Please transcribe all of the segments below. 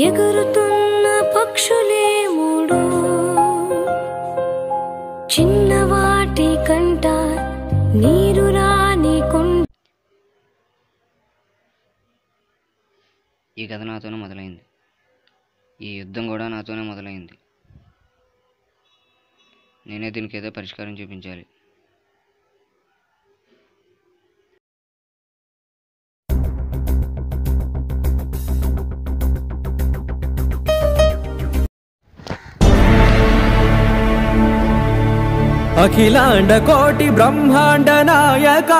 ఎగురుతున్న పక్షులే మూడు చిన్నవాటి కంట నీరు రాని కొండ ఈ కథ నాతోనే మొదలైంది ఈ యుద్ధం కూడా నాతోనే మొదలైంది నేనే దీనికి ఏదో పరిష్కారం చూపించాలి అఖిలాండ కోటి బ్రహ్మాండ నాయక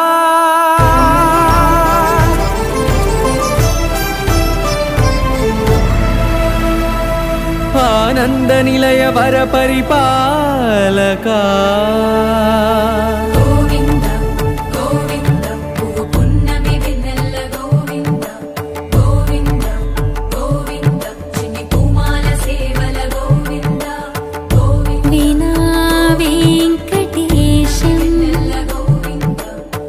ఆనంద నిలయ వర పరిపాలక గోవింద గోవింద పువ్వు పున్నమి వెన్నెల గోవింద గోవింద గోవింద చిన్ని పూమాల సేవల గోవింద గోవింద వినా వెంకటేశం వెన్నెల గోవింద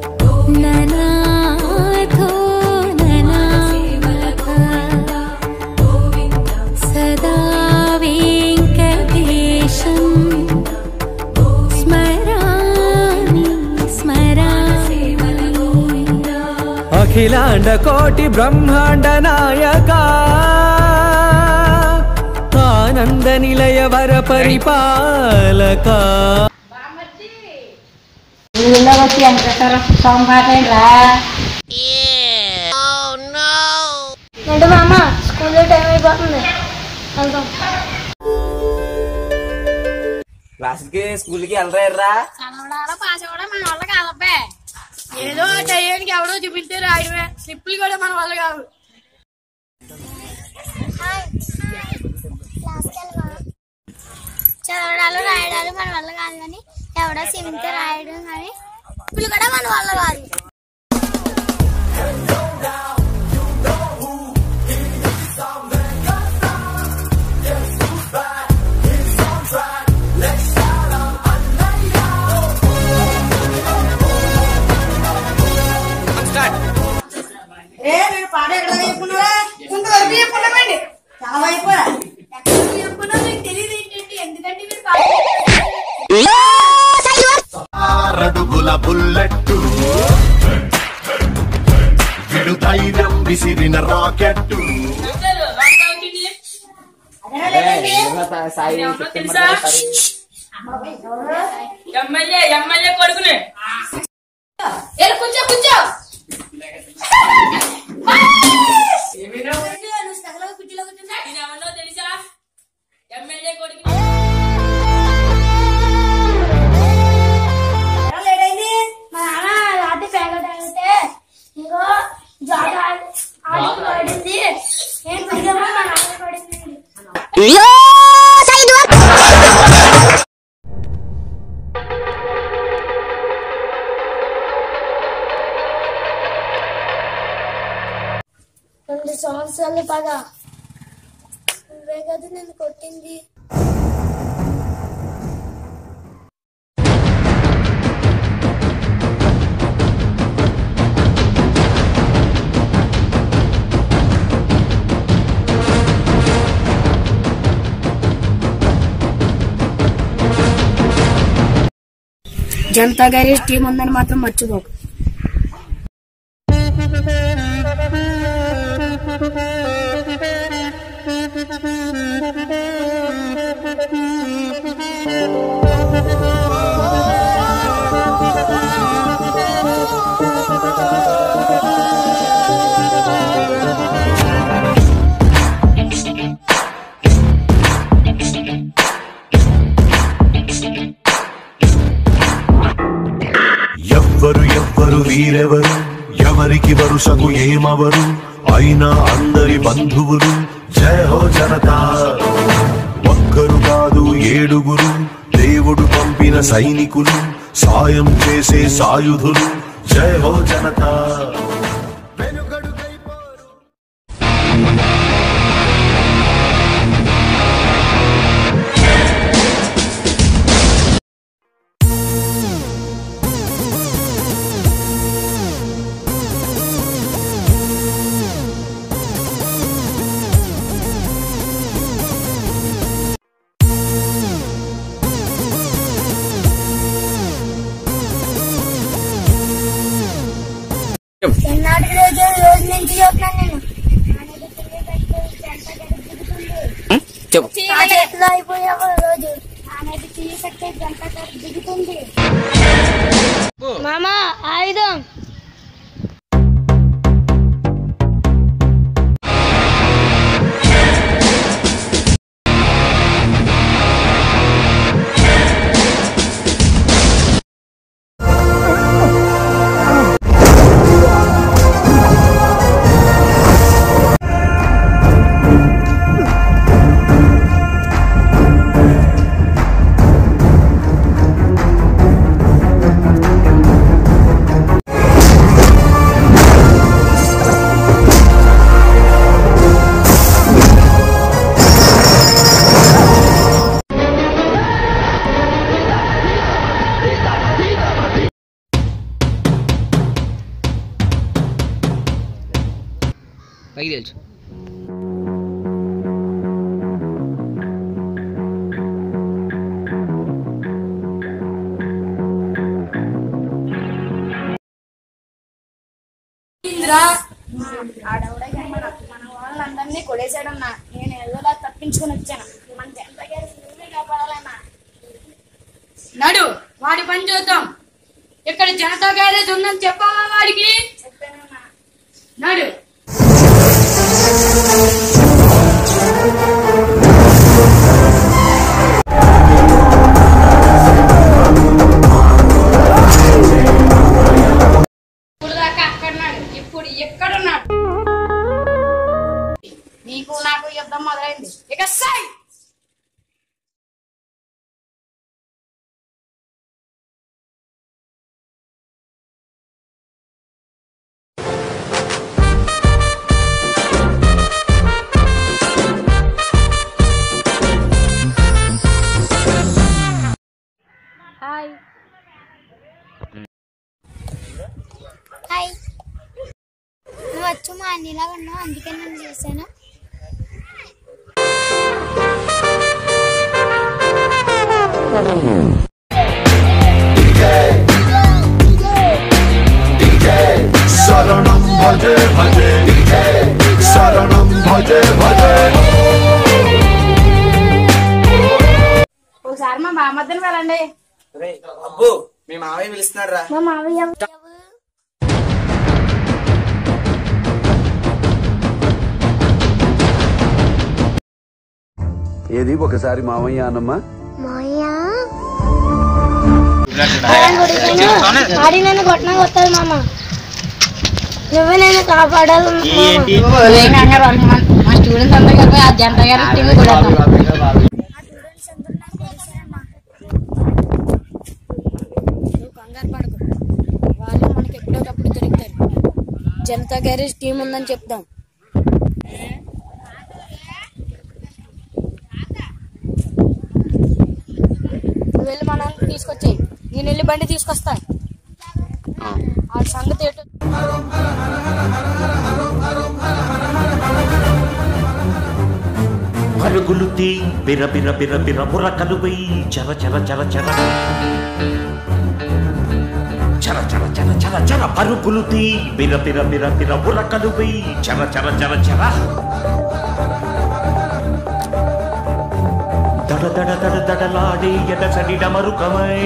ననాథో సేవల ననాథ గోవింద సదా వెంకటేశం స్మరామి స్మరామి అఖిలాండ కోటి బ్రహ్మాండ నాయక ఆనంద నిలయ వర పరిపాలక ఊళ్ళో వచ్చి వెంకటేశ్వర స్వామి పాట రా ఏంటి మామ స్కూల్లో టైం అయిపోతుంది వెళ్దాం క్లాస్కి స్కూల్కి వెళ్ళరా చదవడాలో పాస్ అవ్వడం మన వల్ల కాదబ్బే ఏదో టైంకి ఎవడో చూపిస్తే రాయడమే స్లిప్లు కూడా మన వల్ల కాదు చదవడాలు రాయడాలు మన వల్ల కాదు కానీ ఎవడో సిమితే రాయడం కానీ ఇప్పుడు కూడా మన వల్ల కాదు ఆరడుగుల బుల్లెట్టు విడు ధైర్యం విసిరిన రాకెట్టు సాయి ఎమ్మెల్యే ఎమ్మెల్యే కొడుకునే కూర్చో కూర్చో నేనేమన్నా తెలుసా ఎమ్మెల్యే కొడుకు మా నాన్న లాంటి ప్యాకెట్ అయితే ఇంకో జాగ ఆడికి పడింది నేను పడిగామో మా నాన్న పడింది రెండు సంవత్సరాలు పద నువ్వే కదా నేను కొట్టింది జనతా గ్యారేజ్ టీం ఉందని మాత్రం మర్చిపోకు ఎవ్వరు ఎవ్వరు వీరెవరు ఎవరికి వరుసకు ఏమవరు అయినా అందరి బంధువులు జయ హో జనతా ఒక్కరు కాదు ఏడుగురు దేవుడు పంపిన సైనికులు సాయం చేసే సాయుధులు జయ హో జనతా వెనుకడుకైపోరు ఆ ఎన్నాటి రోజు రోజు నుంచి చూస్తున్నాను నేను నాన్నకి తిండి పెట్టి జంట దిగుతుంది చెప్పు నా చేతిలో అయిపోయావు రోజు నాన్నకి తిండి పెట్టి జంట దిగుతుంది మామ ఆయుధం పైకి తెలుసు ఆడవిడ మన మన వాళ్ళందరినీ కొడేశాడన్నా నేను ఏదోలా తప్పించుకుని వచ్చాను మన జంట గారి నువ్వే కాపాడాలన్నా నడు వాడి పని చూద్దాం ఇక్కడ జనతా గ్యారేజ్ ఉందని చెప్పావా వాడికి చెప్పానన్నా నడు ఇప్పుడు దాకా అక్కడున్నాడు ఇప్పుడు ఎక్కడున్నాడు నీకు నాకు యుద్ధం మొదలైంది ఇక సై హాయ్ హాయ్ నువ్వు వచ్చు మా అన్నిలా ఉన్నావు అందుకే నేను చేశాను శరణం భజే భజే శరణం భజే భజే ఒకసారి మా బామ్మద్దని వెళ్ళండి రేయ్, అబ్బు మీ మావయ్య పిలుస్తున్నాడు రా మా మావయ్య ఏది ఒకసారి మామయ్య అన్నమ్మా మావయ్య ఆడి నన్ను కొట్టినా కొట్టాలి మామ నువ్వే నన్ను కాపాడాలి మామ. మా స్టూడెంట్స్ అందరూ కలిపి ఆ జంట గారి టీం కూడా నువ్వు కంగారు పడకు వాళ్ళు మనకి ఎప్పుడోకప్పుడు దొరుకుతారు జనతా గ్యారేజ్ టీం ఉందని చెప్దాం నువ్వు వెళ్ళి మా నాన్న తీసుకొచ్చేయి నేను వెళ్ళి బండి తీసుకొస్తా ఆ సంగతి ఏంటో పరుగులు తీ బిర బిర బిర బిర బుర్రకలు వెయ్యి చర చర చర చర చర చర చర చర చర పరుగులు తీ బిర బిర బిర బిర బుర్రకలు వెయ్యి చర చర చర చర దడ దడ దడ దడలాడే ఎదసడి డమరుకమై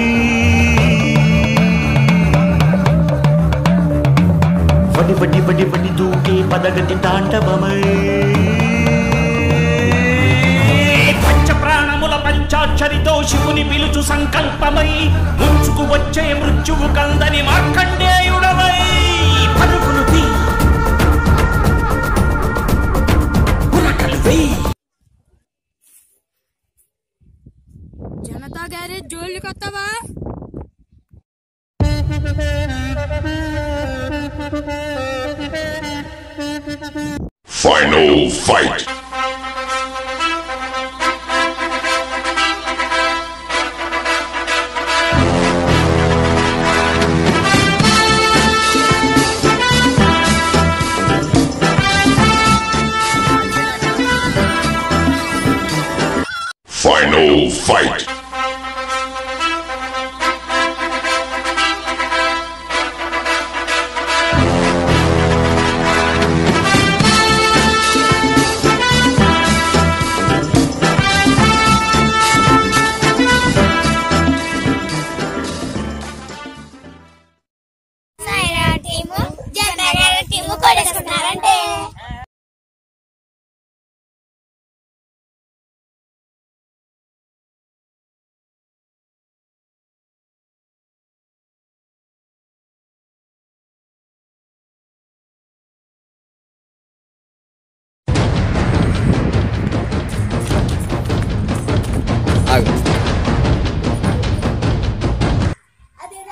వడి వడి వడి వడి దూకే పదగతి తాండవమై పంచ ప్రాణముల పంచాక్షరితో శివుని పిలుచు సంకల్పమై ముంచుకు వచ్చే మృత్యువు కందని మార్కండేయుడవై పరుగులు తీ ఉరకలు వెయ్యి జనతా గ్యారేజ్ జోలికి వస్తావా Final fight. Final fight.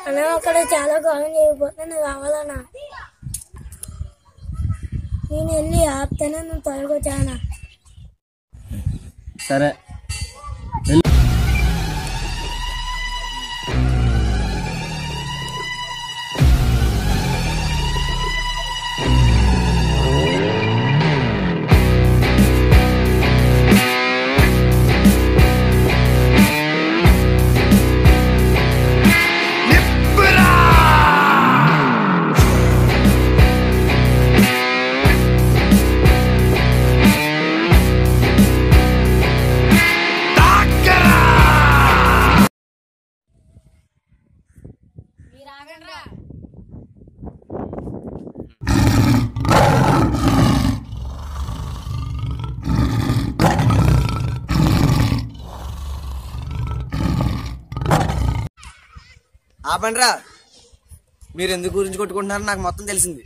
అన్న అక్కడ చాలా కాలం చేయకపోతే నువ్వు కావాలన్నా నేను వెళ్ళి ఆపుతానే నువ్వు త్వరగా వచ్చానా సరే మీరు ఆగండ్రా ఆపండ్రా మీరు ఎందుకు గురించి కొట్టుకుంటున్నారో నాకు మొత్తం తెలిసింది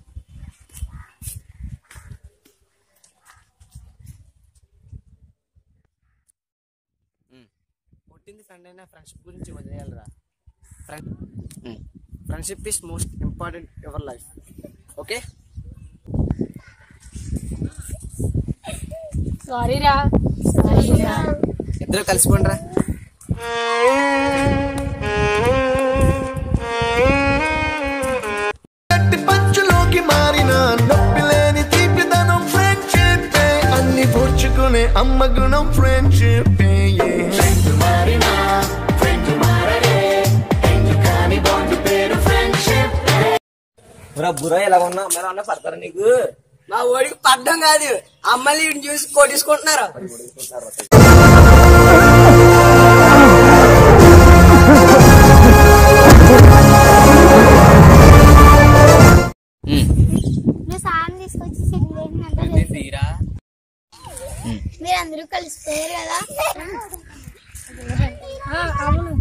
పుట్టింది ఫ్రెండ్ అయినా ఫ్రెండ్షిప్ గురించి వదిలేయాలరా friendship is most important your life okay sorry రా ఇద్దరు కలిసిపోండిరా పంచులోకి మారిన నొప్పి లేని తీపిదనం ఫ్రెండ్షిప్ అన్ని పూడ్చుకునే అమ్మ గుణం ఫ్రెండ్షిప్ మారిన ఫ్రెండ్ మారడే ఎందుకని బాండ్ పేరు ఫ్రెండ్షిప్ బురా ఎలా ఉన్నా అమ్మాయి అన్న పడతారా నీకు మా ఓడికి పడ్డం కాదు అమ్మాయిలు వీడిని చూసి కొట్టించుకుంటున్నారు నువ్వు సాయం తీసుకొచ్చి సిగ్గులేని తీరా మీరు అందరూ కలిసిపోయారు కదా ఆ, అవును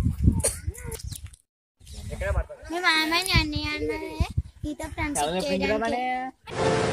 మీ మామయ్య అన్నయ్య అన్నదే నీతో ఫ్రెండ్షిప్ చేయడానికి